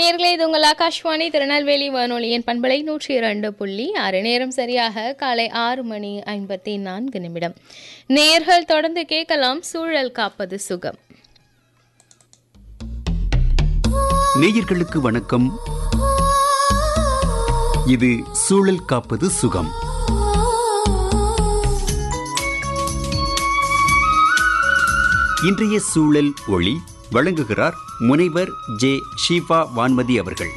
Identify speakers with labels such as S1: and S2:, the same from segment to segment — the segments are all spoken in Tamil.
S1: நேர்களே இது உங்கள் ஆகாஷ்வாணி திருநெல்வேலி வானொலியின் பண்பலை நூற்றி இரண்டு புள்ளி ஆறு நேரம் சரியாக காலை ஆறு மணி ஐம்பத்தி நான்கு நிமிடம் நேர்கள் தொடர்ந்து கேட்கலாம் சூழல் காப்பது சுகம்
S2: நேயர்களுக்கு வணக்கம் இது சூழல் காப்பது சுகம் இன்றைய சூழல் ஒளி வழங்குகிறார் முனைவர் ஜே ஷீபா வான்மதி அவர்கள்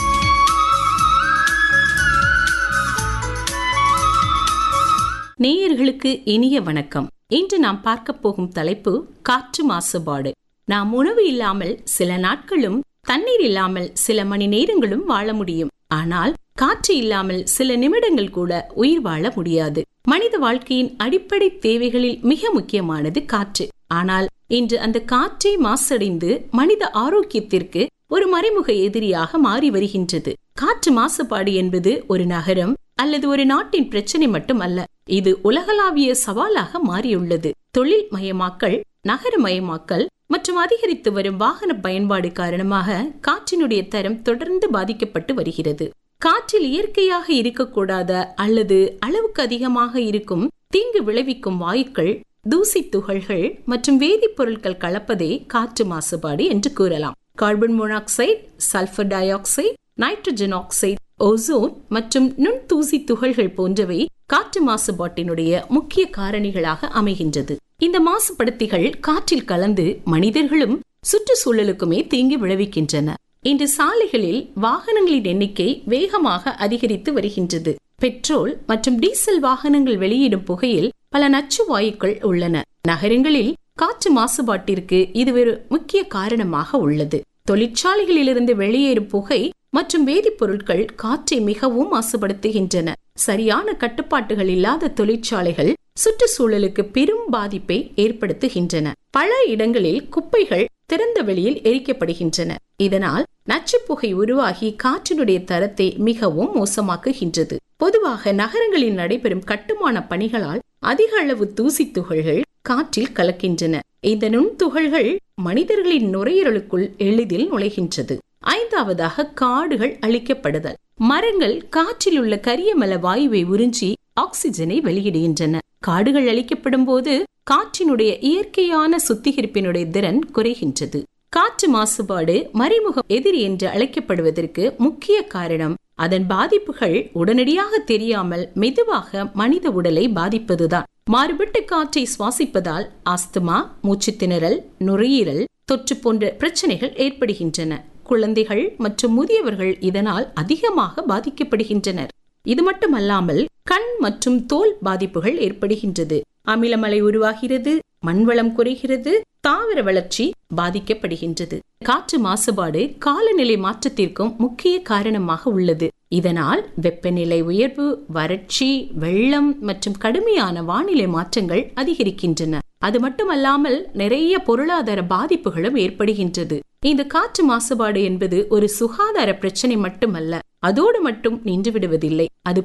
S3: நேயர்களுக்கு இனிய வணக்கம் இன்று நாம் பார்க்க போகும் தலைப்பு காற்று மாசுபாடு நாம் உணவு இல்லாமல் சில நாட்களும் தண்ணீர் இல்லாமல் சில மணி நேரங்களும் வாழ முடியும் ஆனால் காற்று இல்லாமல் சில நிமிடங்கள் கூட உயிர் வாழ முடியாது மனித வாழ்க்கையின் அடிப்படை தேவைகளில் மிக முக்கியமானது காற்று ஆனால் இன்று அந்த காற்றே மாசடைந்து மனித ஆரோக்கியத்திற்கு ஒரு மறைமுக எதிரியாக மாறி வருகின்றது காற்று மாசுபாடு என்பது ஒரு நகரம் அல்லது ஒரு நாட்டின் பிரச்சனை மட்டும் அல்ல இது உலகளாவிய சவாலாக மாறியுள்ளது தொழில் மயமாக்கல் நகரமயமாக்கல் மற்றும் அதிகரித்து வரும் வாகன பயன்பாடு காரணமாக காற்றினுடைய தரம் தொடர்ந்து பாதிக்கப்பட்டு வருகிறது காற்றில் இயற்கையாக இருக்கக்கூடாத அல்லது அளவுக்கு அதிகமாக இருக்கும் தீங்கு விளைவிக்கும் வாயுக்கள் தூசி துகள்கள் மற்றும் வேதிப்பொருட்கள் கலப்பதே காற்று மாசுபாடு என்று கூறலாம் carbon monoxide sulphur dioxide nitrogen oxide ozone மற்றும் நுண் தூசி துகள்கள் போன்றவை காற்று மாசுபாட்டினுடைய முக்கிய காரணிகளாக அமைகின்றது இந்த மாசுபடுத்திகள் காற்றில் கலந்து மனிதர்களும் சுற்றுச்சூழலுக்குமே தீங்கு விளைவிக்கின்றன இன்று சாலைகளில் வாகனங்களின் எண்ணிக்கை வேகமாக அதிகரித்து வருகின்றது பெட்ரோல் மற்றும் டீசல் வாகனங்கள் வெளியிடும் புகையில் பல நச்சு வாயுக்கள் உள்ளன நகரங்களில் காற்று மாசுபாட்டிற்கு இது ஒரு முக்கிய காரணமாக உள்ளது தொழிற்சாலைகளிலிருந்து வெளியேறும் புகை மற்றும் வேதிப்பொருட்கள் காற்றை மிகவும் மாசுபடுத்துகின்றன சரியான கட்டுப்பாட்டுகள் இல்லாத தொழிற்சாலைகள் சுற்றுச்சூழலுக்கு பெரும் பாதிப்பை ஏற்படுத்துகின்றன பல இடங்களில் குப்பைகள் திறந்த வெளியில் எரிக்கப்படுகின்றன இதனால் நச்சுப்புகை உருவாகி காற்றினுடைய தரத்தை மிகவும் மோசமாக்குகின்றது பொதுவாக நகரங்களில் நடைபெறும் கட்டுமான பணிகளால் அதிக அளவு தூசி துகள்கள் காற்றில் கலக்கின்றன இந்த நுண்துகள்கள் மனிதர்களின் நுரையீரலுக்குள் எளிதில் நுழைகின்றது ஐந்தாவதாக காடுகள் அழிக்கப்படுதல் மரங்கள் காற்றில் உள்ள கரியமல வாயுவை உறிஞ்சி ஆக்சிஜனை வெளியிடுகின்றன காடுகள் அழிக்கப்படும் போது காற்றினுடைய இயற்கையான சுத்திகரிப்பினுடைய திறன் குறைகின்றது காற்று மாசுபாடு மறைமுக எதிரி என்று அழைக்கப்படுவதற்கு முக்கிய காரணம் அதன் பாதிப்புகள் உடனடியாக தெரியாமல் மெதுவாக மனித உடலை பாதிப்பதுதான் மாறுபட்ட காற்றை சுவாசிப்பதால் ஆஸ்துமா மூச்சு திணறல் நுரையீரல் தொற்று போன்ற பிரச்சனைகள் ஏற்படுகின்றன குழந்தைகள் மற்றும் முதியவர்கள் இதனால் அதிகமாக பாதிக்கப்படுகின்றனர் இது மட்டுமல்லாமல் கண் மற்றும் தோல் பாதிப்புகள் ஏற்படுகின்றது அமிலமலை உருவாகிறது மண்வளம் குறைகிறது தாவர வளர்ச்சி பாதிக்கப்படுகின்றது காற்று மாசுபாடு காலநிலை மாற்றத்திற்கும் முக்கிய காரணமாக உள்ளது இதனால் வெப்பநிலை உயர்வு வறட்சி வெள்ளம் மற்றும் கடுமையான வானிலை மாற்றங்கள் அதிகரிக்கின்றன அது மட்டுமல்லாமல் நிறைய பொருளாதார பாதிப்புகளும் ஏற்படுகின்றது இந்த காற்று மாசுபாடு என்பது ஒரு சுகாதார பிரச்சனை மட்டுமல்ல அதோடு மட்டும் நின்று விடுவதில்லை அது